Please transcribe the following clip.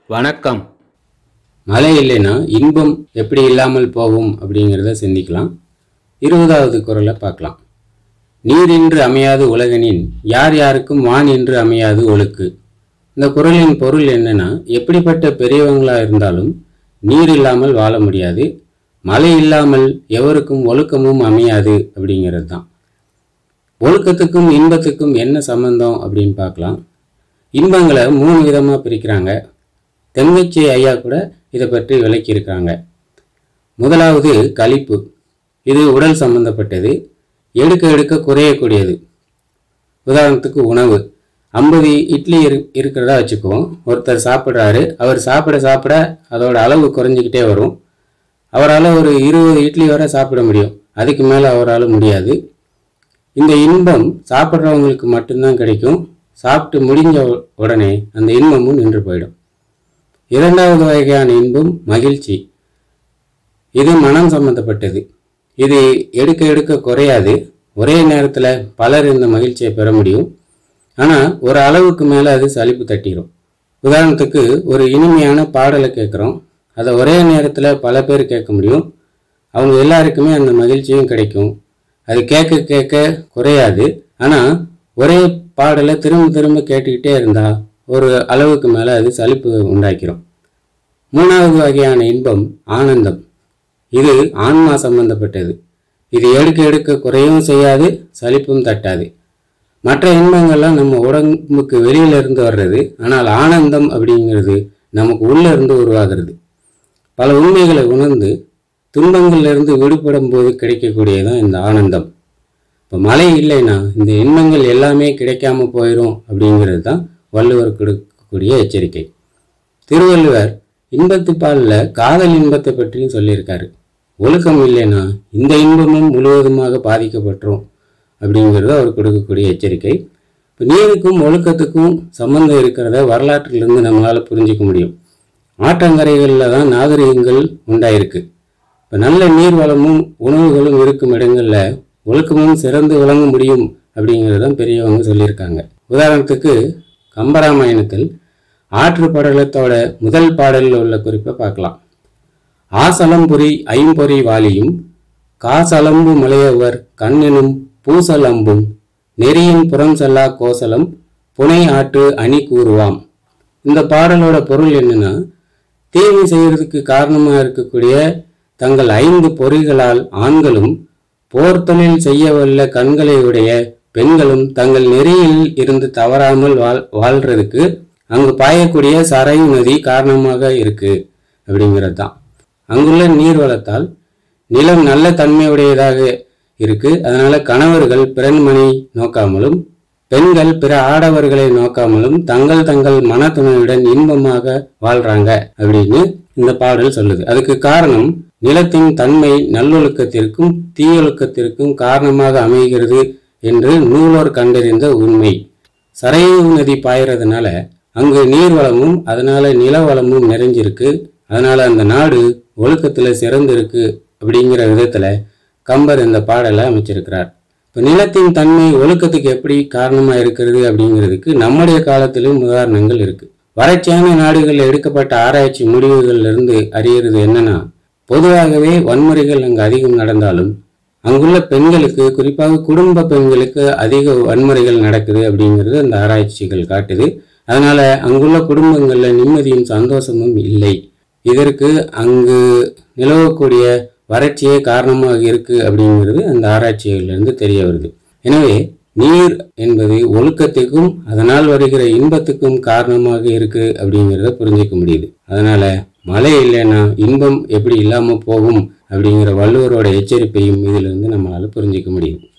வணக்கம் மழை இல்லைன்னா இன்பம் எப்படி இல்லாமல் போகும் அப்படிங்கிறத சிந்திக்கலாம் இருபதாவது குறளை பார்க்கலாம் நீர் என்று அமையாது உலகனின் யார் யாருக்கும் வான் என்று அமையாது ஒழுக்கு இந்த குறளின் பொருள் என்னன்னா எப்படிப்பட்ட பெரியவங்களா இருந்தாலும் நீர் இல்லாமல் வாழ முடியாது மழை இல்லாமல் எவருக்கும் ஒழுக்கமும் அமையாது அப்படிங்கிறது தான் ஒழுக்கத்துக்கும் இன்பத்துக்கும் என்ன சம்பந்தம் அப்படின்னு பார்க்கலாம் இன்பங்களை மூணு விதமாக பிரிக்கிறாங்க தெங்கச்சி ஐயா கூட இதை பற்றி விளக்கியிருக்காங்க முதலாவது களிப்பு இது உடல் சம்பந்தப்பட்டது எடுக்க எடுக்க குறையக்கூடியது உதாரணத்துக்கு உணவு ஐம்பது இட்லி இரு இருக்கிறதா வச்சுக்குவோம் ஒருத்தர் சாப்பிட்றாரு அவர் சாப்பிட சாப்பிட அதோட அளவு குறைஞ்சிக்கிட்டே வரும் அவரால் ஒரு இருபது இட்லி வரை சாப்பிட முடியும் அதுக்கு மேலே அவரால் முடியாது இந்த இன்பம் சாப்பிட்றவங்களுக்கு மட்டும்தான் கிடைக்கும் சாப்பிட்டு முடிஞ்ச உ- உடனே அந்த இன்பமும் நின்று போயிடும் இரண்டாவது வகையான இன்பம் மகிழ்ச்சி இது மனம் சம்பந்தப்பட்டது இது எடுக்க எடுக்க குறையாது ஒரே நேரத்தில் பலர் இந்த மகிழ்ச்சியை பெற முடியும் ஆனால் ஒரு அளவுக்கு மேலே அது சலிப்பு தட்டிடும் உதாரணத்துக்கு ஒரு இனிமையான பாடலை கேட்குறோம் அதை ஒரே நேரத்தில் பல பேர் கேட்க முடியும் அவங்க எல்லாருக்குமே அந்த மகிழ்ச்சியும் கிடைக்கும் அது கேட்க கேட்க குறையாது ஆனால் ஒரே பாடலை திரும்ப திரும்ப கேட்டுக்கிட்டே இருந்தால் ஒரு அளவுக்கு மேலே அது சலிப்பு உண்டாக்கிரும் மூணாவது வகையான இன்பம் ஆனந்தம் இது ஆன்மா சம்பந்தப்பட்டது இது எடுக்க எடுக்க குறையவும் செய்யாது சலிப்பும் தட்டாது மற்ற இன்பங்கள்லாம் நம்ம உடம்புக்கு வெளியில இருந்து வர்றது ஆனால் ஆனந்தம் அப்படிங்கிறது நமக்கு உள்ள இருந்து உருவாகிறது பல உண்மைகளை உணர்ந்து துன்பங்கள்ல இருந்து விடுபடும் போது கிடைக்கக்கூடியதான் இந்த ஆனந்தம் இப்போ மழை இல்லைன்னா இந்த இன்பங்கள் எல்லாமே கிடைக்காம போயிடும் அப்படிங்கிறது தான் வள்ளுவர் கொடுக்கக்கூடிய எச்சரிக்கை திருவள்ளுவர் இன்பத்து பாலில் காதல் இன்பத்தை பற்றியும் சொல்லியிருக்காரு ஒழுக்கம் இல்லைன்னா இந்த இன்பமும் முழுவதுமாக பாதிக்கப்பட்டுரும் அப்படிங்கிறது அவர் கொடுக்கக்கூடிய எச்சரிக்கை இப்போ நீருக்கும் ஒழுக்கத்துக்கும் சம்பந்தம் இருக்கிறத வரலாற்றிலிருந்து நம்மளால் புரிஞ்சிக்க முடியும் ஆற்றங்கரைகளில் தான் நாகரிகங்கள் உண்டாயிருக்கு இப்போ நல்ல நீர் வளமும் உணவுகளும் இருக்கும் இடங்களில் ஒழுக்கமும் சிறந்து விளங்க முடியும் அப்படிங்கிறது தான் பெரியவங்க சொல்லியிருக்காங்க உதாரணத்துக்கு கம்பராமாயணத்தில் ஆற்று படலத்தோட முதல் பாடலில் உள்ள குறிப்பை பார்க்கலாம் ஆசலம்புரி ஐம்பொறி வாலியும் காசலம்பு மலையவர் கண்ணெனும் பூசலம்பும் நெறியின் புறம் செல்லா கோசலம் புனை ஆற்று அணி கூறுவாம் இந்த பாடலோட பொருள் என்னன்னா தீமை செய்யறதுக்கு காரணமா இருக்கக்கூடிய தங்கள் ஐந்து பொறிகளால் ஆண்களும் போர் தொழில் செய்ய வல்ல கண்களை உடைய பெண்களும் தங்கள் நெறியில் இருந்து தவறாமல் வாழ் வாழ்றதுக்கு அங்கு பாயக்கூடிய சரையு நதி காரணமாக இருக்கு அப்படிங்கிறது தான் அங்குள்ள நீர் வளத்தால் நிலம் நல்ல தன்மையுடையதாக இருக்கு அதனால கணவர்கள் பிறன்மனை நோக்காமலும் பெண்கள் பிற ஆடவர்களை நோக்காமலும் தங்கள் தங்கள் மனத்துணையுடன் இன்பமாக வாழ்றாங்க அப்படின்னு இந்த பாடல் சொல்லுது அதுக்கு காரணம் நிலத்தின் தன்மை நல்லொழுக்கத்திற்கும் தீயொழுக்கத்திற்கும் காரணமாக அமைகிறது என்று நூலோர் கண்டறிந்த உண்மை சரையு நதி பாயறதுனால அங்கு நீர் வளமும் அதனால நில வளமும் நிறைஞ்சிருக்கு அதனால அந்த நாடு ஒழுக்கத்துல சிறந்திருக்கு அப்படிங்கிற விதத்துல கம்பர் இந்த பாடலை அமைச்சிருக்கிறார் இப்போ நிலத்தின் தன்மை ஒழுக்கத்துக்கு எப்படி காரணமா இருக்கிறது அப்படிங்கிறதுக்கு நம்முடைய காலத்திலும் உதாரணங்கள் இருக்கு வறட்சியான நாடுகளில் எடுக்கப்பட்ட ஆராய்ச்சி முடிவுகள்ல இருந்து அறியறது என்னன்னா பொதுவாகவே வன்முறைகள் அங்கு அதிகம் நடந்தாலும் அங்குள்ள பெண்களுக்கு குறிப்பாக குடும்ப பெண்களுக்கு அதிக வன்முறைகள் நடக்குது அப்படிங்கிறது அந்த ஆராய்ச்சிகள் காட்டுது அதனால அங்குள்ள குடும்பங்கள்ல நிம்மதியும் சந்தோஷமும் இல்லை இதற்கு அங்கு நிலவக்கூடிய வறட்சியே காரணமாக இருக்கு அப்படிங்கிறது அந்த ஆராய்ச்சிகளிலிருந்து தெரிய வருது எனவே நீர் என்பது ஒழுக்கத்துக்கும் அதனால் வருகிற இன்பத்துக்கும் காரணமாக இருக்கு அப்படிங்கிறத புரிஞ்சிக்க முடியுது அதனால மழை இல்லைன்னா இன்பம் எப்படி இல்லாம போகும் அப்படிங்கிற வள்ளுவரோட எச்சரிப்பையும் இதிலிருந்து நம்மளால புரிஞ்சிக்க முடியும்